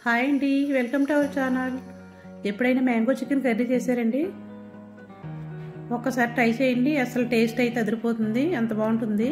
hi అండి welcome to our channel ఎప్పుడైనా mango chicken curry చేశారండి ఒక్కసారి ట్రై చేయండి అసలు టేస్ట్ అయితే అదిరిపోతుంది అంత బాగుంటుంది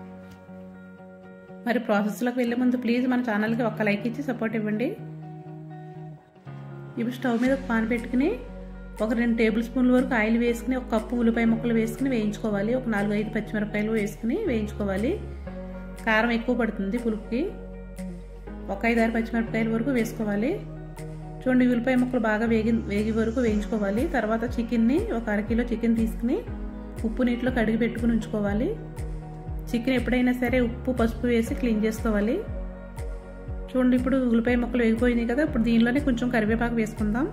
మరి ప్రాసెస్లోకి వెళ్ళే ముందు ప్లీజ్ మన ఛానల్కి ఒక్క లైక్ ఇచ్చి సపోర్ట్ ఇవ్వండి ఇప్పుడు స్టవ్ మీద ఒక పాన్ పెట్టుకుని ఒక రెండు టేబుల్ స్పూన్ల వరకు ఆయిల్ వేసుకుని ఒక కప్పు ఉల్లిపాయ ముక్కలు వేసుకుని వేయించుకోవాలి ఒక నాలుగు ఐదు పచ్చిమిరపకాయలు వేసుకుని వేయించుకోవాలి కారం ఎక్కువ పడుతుంది పులుపుకి ఒక ఐదు ఆరు పచ్చిమిరపకాయల వరకు వేసుకోవాలి చూడండి ఉల్లిపాయ ముక్కలు బాగా వేగి వేగి వరకు వేయించుకోవాలి తర్వాత చికెన్ని ఒక అరకిలో చికెన్ తీసుకుని ఉప్పు నీటిలో కడిగి పెట్టుకుని ఉంచుకోవాలి చికెన్ ఎప్పుడైనా సరే ఉప్పు పసుపు వేసి క్లీన్ చేసుకోవాలి చూడండి ఇప్పుడు ఉల్లిపాయ ముక్కలు వేగిపోయినాయి కదా ఇప్పుడు దీనిలోనే కొంచెం కరివేపాకు వేసుకుందాం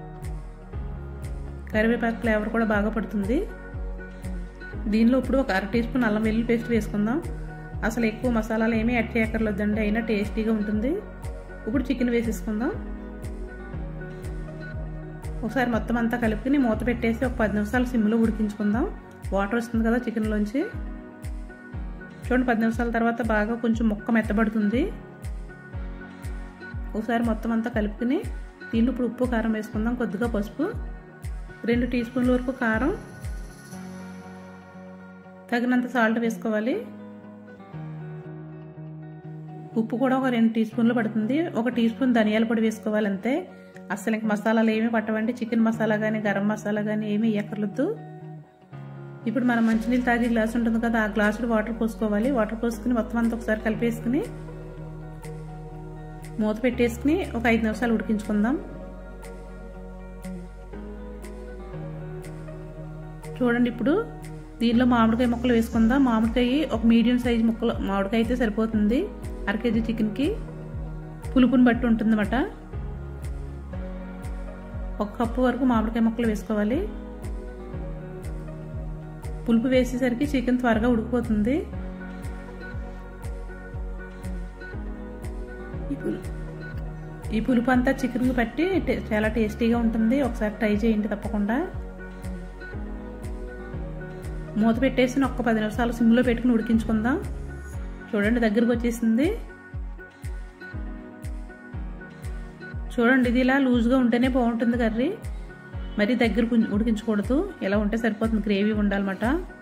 కరివేపాకు ఫ్లేవర్ కూడా బాగా పడుతుంది దీనిలో ఇప్పుడు ఒక అర టీ స్పూన్ అల్లం వెల్లుల్లి పేస్ట్ వేసుకుందాం అసలు ఎక్కువ మసాలాలు ఏమీ యాడ్ చేయక్కర్లేదండి అయినా టేస్టీగా ఉంటుంది ఇప్పుడు చికెన్ వేసేసుకుందాం ఒకసారి మొత్తం అంతా కలుపుకుని మూత పెట్టేసి ఒక పది నిమిషాలు సిమ్లో ఉడికించుకుందాం వాటర్ వస్తుంది కదా చికెన్లోంచి చూడండి పది నిమిషాల తర్వాత బాగా కొంచెం ముక్క మెత్తబడుతుంది ఒకసారి మొత్తం అంతా కలుపుకుని దీనిలో ఇప్పుడు ఉప్పు కారం వేసుకుందాం కొద్దిగా పసుపు రెండు టీ స్పూన్ల వరకు కారం తగినంత సాల్ట్ వేసుకోవాలి ఉప్పు కూడా ఒక రెండు టీ స్పూన్లు పడుతుంది ఒక టీ స్పూన్ ధనియాల పొడి వేసుకోవాలి అంతే అసలు ఇంక మసాలాలు ఏమీ పట్టవండి చికెన్ మసాలా కానీ గరం మసాలా కానీ ఏమీ ఎక్కర్లొద్దు ఇప్పుడు మనం మంచినీళ్ళు తాగే గ్లాస్ ఉంటుంది కదా ఆ గ్లాసులో వాటర్ పోసుకోవాలి వాటర్ పోసుకుని మొత్తం అంతా ఒకసారి కలిపేసుకుని మూత పెట్టేసుకుని ఒక ఐదు నిమిషాలు ఉడికించుకుందాం చూడండి ఇప్పుడు దీనిలో మామిడికాయ ముక్కలు వేసుకుందాం మామిడికాయ ఒక మీడియం సైజ్ ముక్కలు మామిడికాయ అయితే సరిపోతుంది అర కేజీ చికెన్కి పులుపుని బట్టి ఉంటుందన్నమాట ఒక కప్పు వరకు మామిడికాయ ముక్కలు వేసుకోవాలి పులుపు వేసేసరికి చికెన్ త్వరగా ఉడికిపోతుంది ఈ పులుపు అంతా చికెన్కి పట్టి చాలా టేస్టీగా ఉంటుంది ఒకసారి ట్రై చేయండి తప్పకుండా మూత పెట్టేసి ఒక్క పది నిమిషాలు సిమ్లో పెట్టుకుని ఉడికించుకుందాం చూడండి దగ్గరకు వచ్చేసింది చూడండి ఇది ఇలా లూజ్గా ఉంటేనే బాగుంటుంది కర్రీ మరి దగ్గర ఉడికించకూడదు ఇలా ఉంటే సరిపోతుంది గ్రేవీ ఉండాలన్నమాట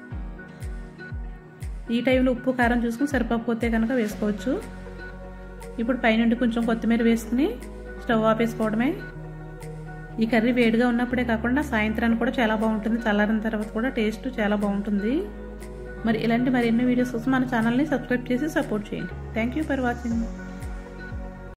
ఈ టైంలో ఉప్పు కారం చూసుకుని సరిపోకపోతే కనుక వేసుకోవచ్చు ఇప్పుడు పైనుండి కొంచెం కొత్తిమీర వేసుకుని స్టవ్ ఆపేసుకోవడమే ఈ కర్రీ వేడిగా ఉన్నప్పుడే కాకుండా సాయంత్రానికి కూడా చాలా బాగుంటుంది చల్లారిన తర్వాత కూడా టేస్ట్ చాలా బాగుంటుంది మరి ఇలాంటి మరిన్ని వీడియోస్ కోసం మన ఛానల్ని సబ్స్క్రైబ్ చేసి సపోర్ట్ చేయండి థ్యాంక్ యూ ఫర్ వాచింగ్